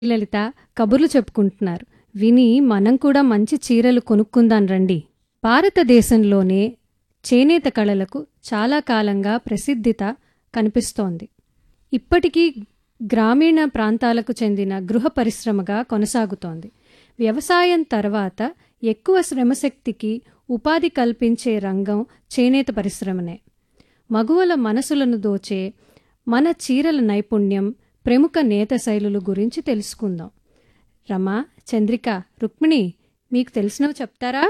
లలిత కబుర్లు చెప్పుకుంటున్నారు విని మనం కూడా మంచి చీరలు కొనుక్కుందాం రండి భారతదేశంలోనే చేనేత కళలకు చాలా కాలంగా ప్రసిద్ధిత కనిపిస్తోంది ఇప్పటికీ గ్రామీణ ప్రాంతాలకు చెందిన గృహ పరిశ్రమగా కొనసాగుతోంది వ్యవసాయం తర్వాత ఎక్కువ శ్రమశక్తికి ఉపాధి కల్పించే రంగం చేనేత పరిశ్రమనే మగువల మనసులను దోచే మన చీరల నైపుణ్యం ప్రముఖ నేత శైలుల గురించి తెలుసుకుందాం రమ చంద్రిక రుక్మిణి మీకు తెలిసినవి చెప్తారా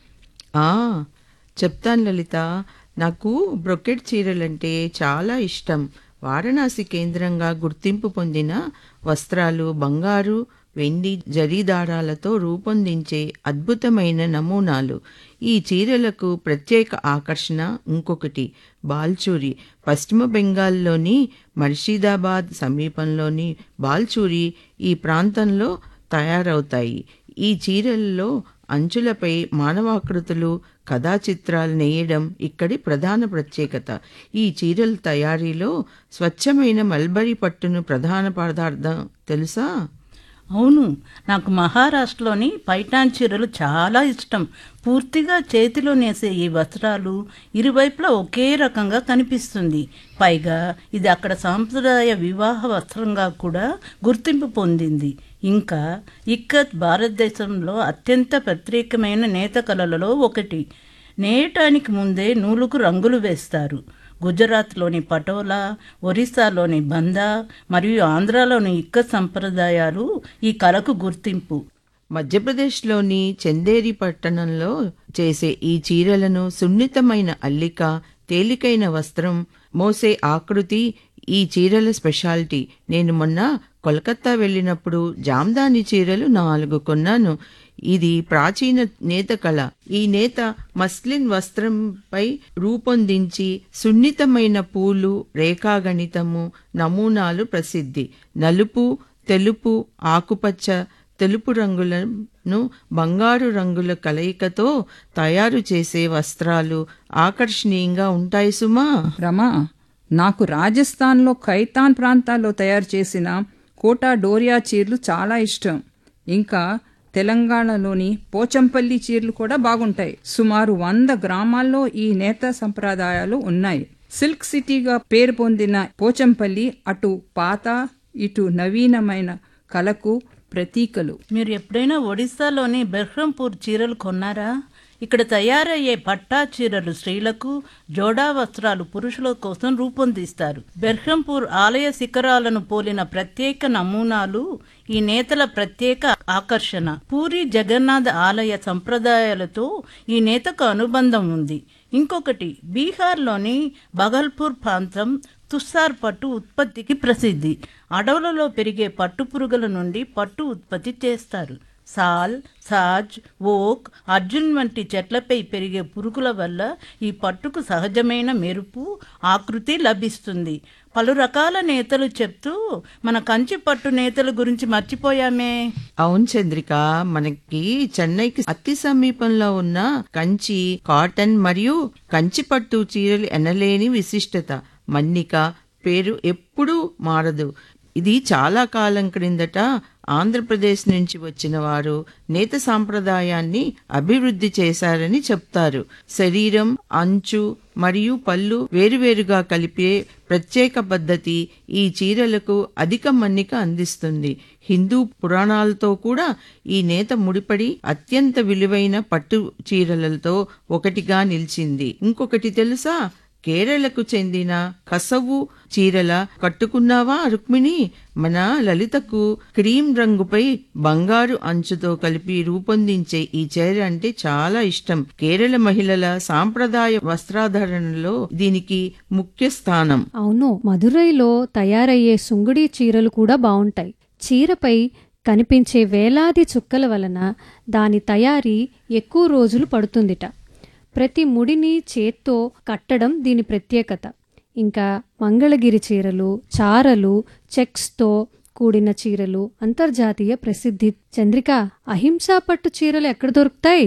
ఆ చెప్తాను లలిత నాకు బ్రొకెట్ చీరలంటే చాలా ఇష్టం వారణాసి కేంద్రంగా గుర్తింపు పొందిన వస్త్రాలు బంగారు వెండి జరీ దారాలతో రూపొందించే అద్భుతమైన నమూనాలు ఈ చీరలకు ప్రత్యేక ఆకర్షణ ఇంకొకటి బాల్చూరి పశ్చిమ బెంగాల్లోని మర్షీదాబాద్ సమీపంలోని బాల్చూరి ఈ ప్రాంతంలో తయారవుతాయి ఈ చీరల్లో అంచులపై మానవాకృతులు కథా చిత్రాలు నేయడం ఇక్కడి ప్రధాన ప్రత్యేకత ఈ చీరల తయారీలో స్వచ్ఛమైన మల్బరీ పట్టును ప్రధాన పదార్థం తెలుసా అవును నాకు మహారాష్ట్రలోని పైఠాన్ చీరలు చాలా ఇష్టం పూర్తిగా చేతిలో నేసే ఈ వస్త్రాలు ఇరువైపులా ఒకే రకంగా కనిపిస్తుంది పైగా ఇది అక్కడ సాంప్రదాయ వివాహ వస్త్రంగా కూడా గుర్తింపు పొందింది ఇంకా ఇక్కత్ భారతదేశంలో అత్యంత ప్రత్యేకమైన నేత కళలలో ఒకటి నేయటానికి ముందే నూలుకు రంగులు వేస్తారు గుజరాత్లోని పటోలా ఒరిస్సాలోని బందా మరియు ఆంధ్రాలోని ఇక్క సంప్రదాయాలు ఈ కళకు గుర్తింపు మధ్యప్రదేశ్లోని చందేరి పట్టణంలో చేసే ఈ చీరలను సున్నితమైన అల్లిక తేలికైన వస్త్రం మోసే ఆకృతి ఈ చీరల స్పెషాలిటీ నేను మొన్న కోల్కత్తా వెళ్ళినప్పుడు జామ్దాని చీరలు నాలుగు కొన్నాను ఇది ప్రాచీన నేత కళ ఈ నేత మస్లిన్ వస్త్రంపై రూపొందించి సున్నితమైన పూలు రేఖాగణితము నమూనాలు ప్రసిద్ధి నలుపు తెలుపు ఆకుపచ్చ తెలుపు రంగులను బంగారు రంగుల కలయికతో తయారు చేసే వస్త్రాలు ఆకర్షణీయంగా ఉంటాయి సుమా రమా నాకు రాజస్థాన్లో ఖైతాన్ ప్రాంతాల్లో తయారు చేసిన కోటా డోరియా చీరలు చాలా ఇష్టం ఇంకా తెలంగాణలోని పోచంపల్లి చీరలు కూడా బాగుంటాయి సుమారు వంద గ్రామాల్లో ఈ నేత సంప్రదాయాలు ఉన్నాయి సిల్క్ సిటీగా పేరు పొందిన పోచంపల్లి అటు పాత ఇటు నవీనమైన కళకు ప్రతీకలు మీరు ఎప్పుడైనా ఒడిశాలోని బెర్హంపూర్ చీరలు కొన్నారా ఇక్కడ తయారయ్యే పట్టా చీరలు స్త్రీలకు జోడా వస్త్రాలు పురుషుల కోసం రూపొందిస్తారు బెర్హంపూర్ ఆలయ శిఖరాలను పోలిన ప్రత్యేక నమూనాలు ఈ నేతల ప్రత్యేక ఆకర్షణ పూరి జగన్నాథ్ ఆలయ సంప్రదాయాలతో ఈ నేతకు అనుబంధం ఉంది ఇంకొకటి బీహార్లోని బగల్పూర్ ప్రాంతం తుస్సార్ పట్టు ఉత్పత్తికి ప్రసిద్ధి అడవులలో పెరిగే పట్టు పురుగుల నుండి పట్టు ఉత్పత్తి చేస్తారు సాల్ సాజ్ ఓక్ అర్జున్ వంటి చెట్లపై పెరిగే పురుగుల వల్ల ఈ పట్టుకు సహజమైన మెరుపు ఆకృతి లభిస్తుంది పలు రకాల నేతలు చెప్తూ మన కంచి పట్టు నేతల గురించి మర్చిపోయామే అవును చంద్రిక మనకి చెన్నైకి అతి సమీపంలో ఉన్న కంచి కాటన్ మరియు కంచి పట్టు చీరలు ఎనలేని విశిష్టత మన్నిక పేరు ఎప్పుడూ మారదు ఇది చాలా కాలం క్రిందట ఆంధ్రప్రదేశ్ నుంచి వచ్చిన వారు నేత సాంప్రదాయాన్ని అభివృద్ధి చేశారని చెప్తారు శరీరం అంచు మరియు పళ్ళు వేరువేరుగా కలిపే ప్రత్యేక పద్ధతి ఈ చీరలకు అధిక మన్నిక అందిస్తుంది హిందూ పురాణాలతో కూడా ఈ నేత ముడిపడి అత్యంత విలువైన పట్టు చీరలతో ఒకటిగా నిలిచింది ఇంకొకటి తెలుసా కేరళకు చెందిన కసవు చీరల కట్టుకున్నావా రుక్మిణి మన లలితకు క్రీమ్ రంగుపై బంగారు అంచుతో కలిపి రూపొందించే ఈ చీర అంటే చాలా ఇష్టం కేరళ మహిళల సాంప్రదాయ వస్త్రాధరణలో దీనికి ముఖ్య స్థానం అవును మదురైలో తయారయ్యే సుంగుడి చీరలు కూడా బావుంటాయి చీరపై కనిపించే వేలాది చుక్కల వలన దాని తయారీ ఎక్కువ రోజులు పడుతుందిట ప్రతి ముడిని చేత్తో కట్టడం దీని ప్రత్యేకత ఇంకా మంగళగిరి చీరలు చారలు చెక్స్తో కూడిన చీరలు అంతర్జాతీయ ప్రసిద్ధి చంద్రిక అహింసా పట్టు చీరలు ఎక్కడ దొరుకుతాయి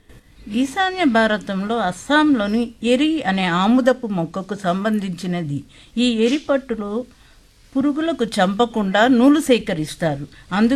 ఈశాన్య భారతంలో అస్సాంలోని ఎరి అనే ఆముదపు మొక్కకు సంబంధించినది ఈ ఎరి పట్టులో పురుగులకు చంపకుండా నూలు సేకరిస్తారు అందుకే